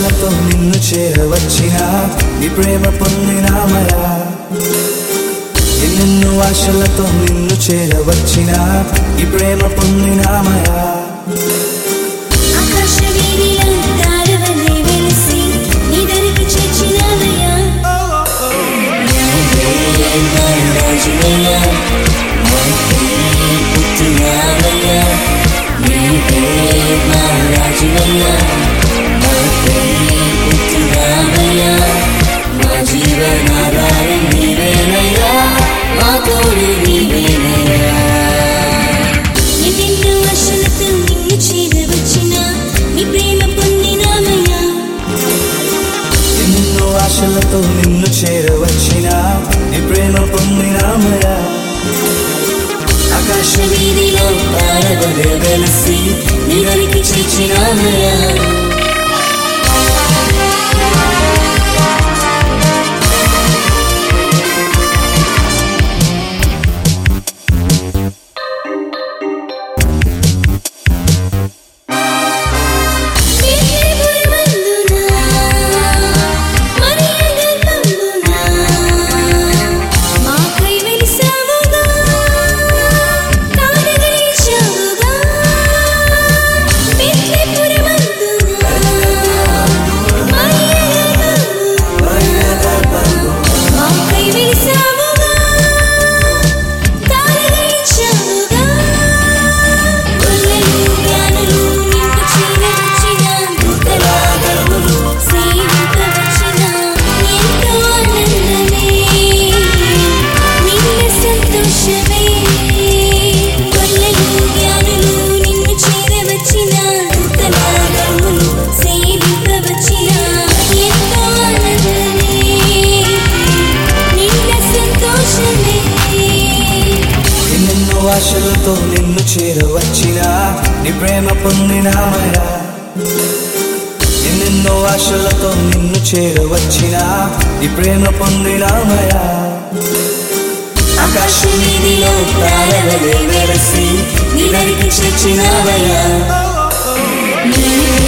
ఆశలతో నిన్ను చేరవచ్చిన నీ ప్రేమ పొందినామయా ఎన్నెన్నో ఆశలతో నిన్ను చేరవచ్చిన ఈ ప్రేమ పొందినామయా ఆకాశ వీధిలో తారవలే వెలిసి నీ దరికి చేర్చినావయ్యా రాజువయ్యా పుట్టినావయ్యా రాజువయ్యా పుట్టినావయ్యా మా జీవనాధారం నీవేనయ్యా మా తోడు నీవేనయ్యా ఎన్నెన్నో ఆశలతో నిన్ను చేరవచ్చిన నీ ప్రేమ పొందినామయ్యా ఎన్నెన్నో ఆశలతో నిన్ను చేరవచ్చిన నీ ప్రేమ పొందినామయా ఆకాశ వీధిలో తారవలే వెలిసి నీ దరికి చేర్చినామయ్యా మాకై వెలిసావుగా కానగలిచావుగా బెత్లెపురమందున మాకై వెలిసావుగా కానగలిచావుగా గొల్లలు జ్ఞానులు నిన్ను చేరవచ్చిన దూతలాగరులు సేవింపవచ్చిన ఎంతో ఆనందమే నిన్న సంతోషమే గొల్లలు జ్ఞానులు నిన్ను చేరవచ్చిన దూతలాగరులు సేవింపవచ్చిన ఎంతో ఆనందమే నిన్న సంతోషమే ఎన్నెన్నో ఆశలతో నిన్ను చేరవచ్చిన నీ ప్రేమ పొందినామయా ఎన్నెన్నో ఆశలతో నిన్ను చేరవచ్చిన నీ ప్రేమ పొందినామయా ఆకాశ వీధిలో తారవలే వెలసి నీ దరికి చేర్చినావయ్యా నీ